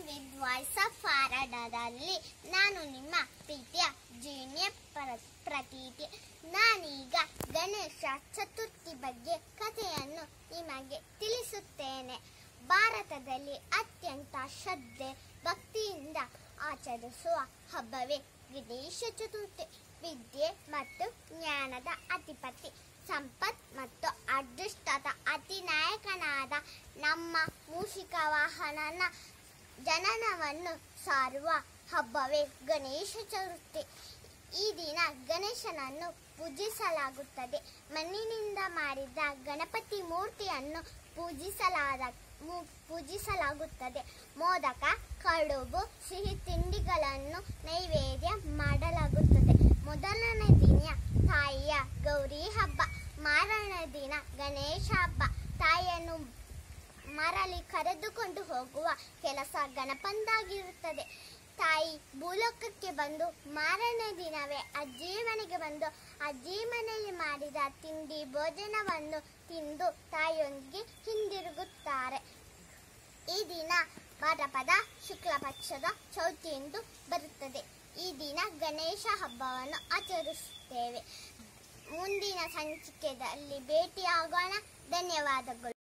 with voice of ಫಾರಡದಲ್ಲಿ ನಾನು ನಿಮ್ಮ ಪ್ರೀತಿಯ ಜೀನಿಯ ಪರ ಪ್ರತೀತಿ ನಾನೀಗ ಗಣೇಶ ಚತುರ್ಥಿ ಬಗ್ಗೆ ಕಥೆಯನ್ನು ನಿಮಗೆ ತಿಳಿಸುತ್ತೇನೆ ಭಾರತದಲ್ಲಿ ಅತ್ಯಂತ ಶ್ರದ್ಧೆ ಭಕ್ತಿಯಿಂದ ಆಚರಿಸುವ ಹಬ್ಬವೇ ಗಣೇಶ ಚತುರ್ಥಿ ವಿದ್ಯೆ ಮತ್ತು ಜ್ಞಾನದ ಅಧಿಪತಿ ಸಂಪತ್ ಮತ್ತು ಅದೃಷ್ಟದ ಅತಿನಾಯಕನಾದ ನಮ್ಮ ಮೂಷಿಕ ವಾಹನನ ಜನನವನ್ನು ಸಾರುವ ಹಬ್ಬವೇ ಗಣೇಶ ಚತುರ್ಥಿ ಈ ದಿನ ಗಣೇಶನನ್ನು ಪೂಜಿಸಲಾಗುತ್ತದೆ ಮಣ್ಣಿನಿಂದ ಮಾಡಿದ ಗಣಪತಿ ಮೂರ್ತಿಯನ್ನು ಪೂಜಿಸಲಾದ ಮು- ಪೂಜಿಸಲಾಗುತ್ತದೆ ಮೋದಕ ಕಡುಬು ಸಿಹಿ ತಿಂಡಿಗಳನ್ನು ನೈವೇದ್ಯ ಮಾಡಲಾಗುತ್ತದೆ ಮೊದಲನೇ ದಿನ ತಾಯಿಯ ಗೌರಿ ಹಬ್ಬ ಮಾರನೇ ದಿನ ಗಣೇಶ ಹಬ್ಬ ತಾಯಿಯನ್ನು ಮರಳಿ ಕರೆದುಕೊಂಡು ಹೋಗುವ ಕೆಲಸ ಗಣಪಂದಾಗಿರುತ್ತದೆ ತಾಯಿ ಭೂಲೋಕಕ್ಕೆ ಬಂದು ಮಾರನೇ ದಿನವೇ ಅಜ್ಜಿ ಮನೆಗೆ ಬಂದು ಅಜ್ಜಿ ಮನೆಯಲ್ಲಿ ಮಾಡಿದ ತಿಂಡಿ ಭೋಜನವನ್ನು ತಿಂದು ತಾಯಿಯೊಂದಿಗೆ ಹಿಂದಿರುಗುತ್ತಾರೆ ಈ ದಿನ ಭಾದ್ರಪದ ಶುಕ್ಲ ಪಕ್ಷದ ಚೌತಿ ಎಂದು ಬರುತ್ತದೆ ಈ ದಿನ ಗಣೇಶ ಹಬ್ಬವನ್ನು ಆಚರಿಸುತ್ತೇವೆ ಮುಂದಿನ ಸಂಚಿಕೆಯಲ್ಲಿ ಭೇಟಿಯಾಗೋಣ ಧನ್ಯವಾದಗಳು